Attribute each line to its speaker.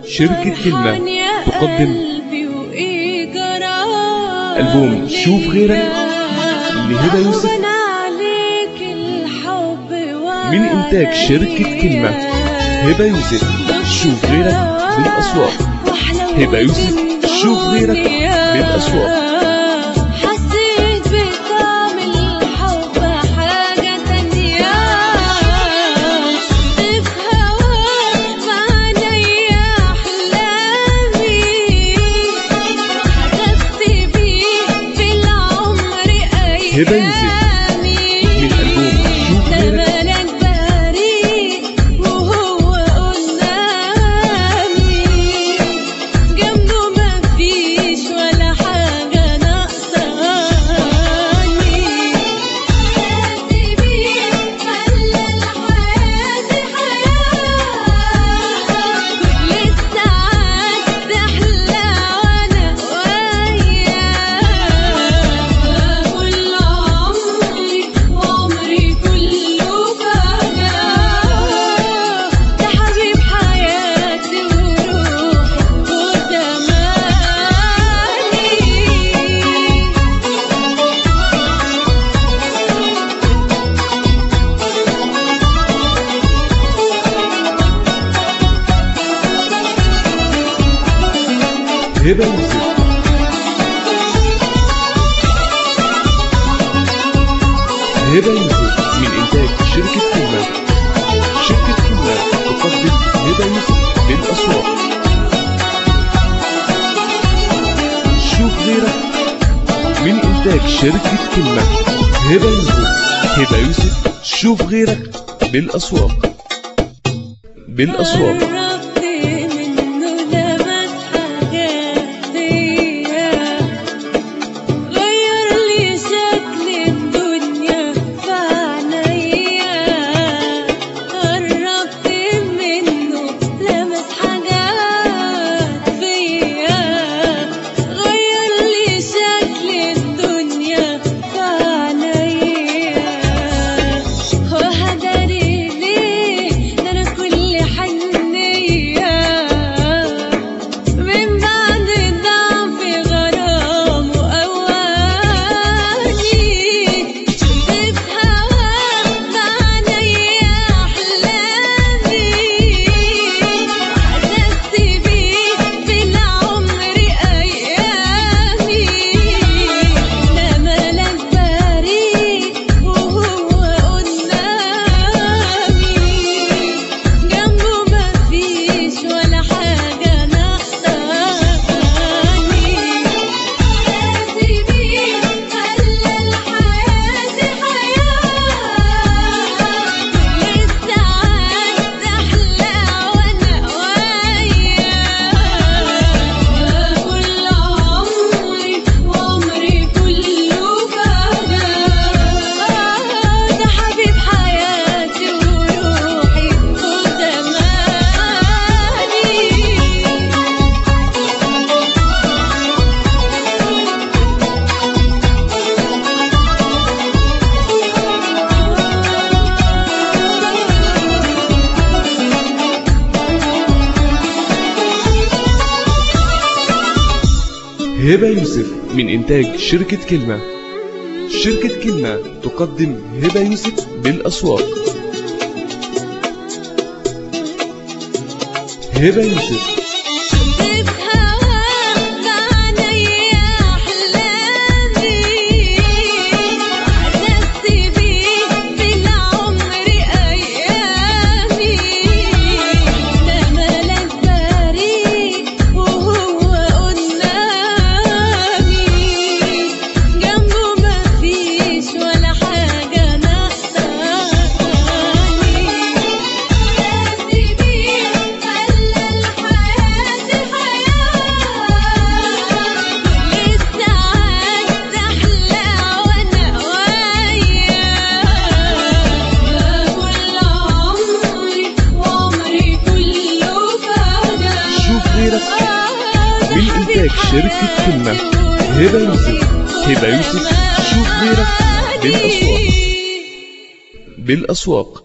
Speaker 1: شركة كلمة تقدم ألبوم شوف غيرك لهبة يوسف من إنتاج شركة كلمة هبة يوسف شوف غيرك بالأسواق هبة يوسف شوف غيرك بالأسواق
Speaker 2: حسيت بطعم الحب حاجة تانية في هواك معنية أحلامي حسست بيه في العمر
Speaker 1: هبة يوسف
Speaker 2: أيامي
Speaker 1: من ألبوم شوف
Speaker 2: ده
Speaker 1: غيرك
Speaker 2: ملك بريء وهو قدامي جنبه مفيش ولا حاجة ناقصاني حياتي بيه خلى حياتي حياة كل الساعات تحلى وأنا وياه كل عمري وعمري كله بهجاه ده حبيب حياتي وروحي وزماني
Speaker 1: هبة يوسف هبة يوسف من إنتاج شركة كلمة شركة كلمة تقدم هبة يوسف بالأسواق شوف غيرك من إنتاج شركة كلمة هبة يوسف هبة يوسف شوف غيرك بالأسواق بالأسواق
Speaker 2: قربت منه لمس حاجات فيا غير لي شكل الدنيا في عينيا قربت منه لمس حاجات فيا غير لي شكل الدنيا في عينيا وهدري ليه ده انا كل حنية من بعد ضعف غرام وأواني شفت هواك بعينيا أحلامي حسست بيه في العمر أيامي ده ملك بريء وهو قدامي جنبه مفيش ولا حاجة ناقصاني حياتي بيه خلى حياتي حياة كل الساعات تحلى وأنا وياه كل عمري وعمري كله بهجاه ده حبيب حياتي وروحي
Speaker 1: هبة يوسف من إنتاج شركة كلمة شركة كلمة تقدم هبة يوسف بالأسواق هبة يوسف
Speaker 2: شفت هواك بعينيا أحلامي حسست بيه في العمر أيامي ده ملك بريء وهو قدامي جنبه مفيش ولا حاجة ناقصاني حياتي بيه خلى حياتي حياة كل الساعات تحلى وأنا وياه كل عمري وعمري كله بهجاه
Speaker 1: شوف غيرك بالإنتاج شركة كلمة هبة يوسف هبة يوسف شوف غيرك بالأسواق بالأسواق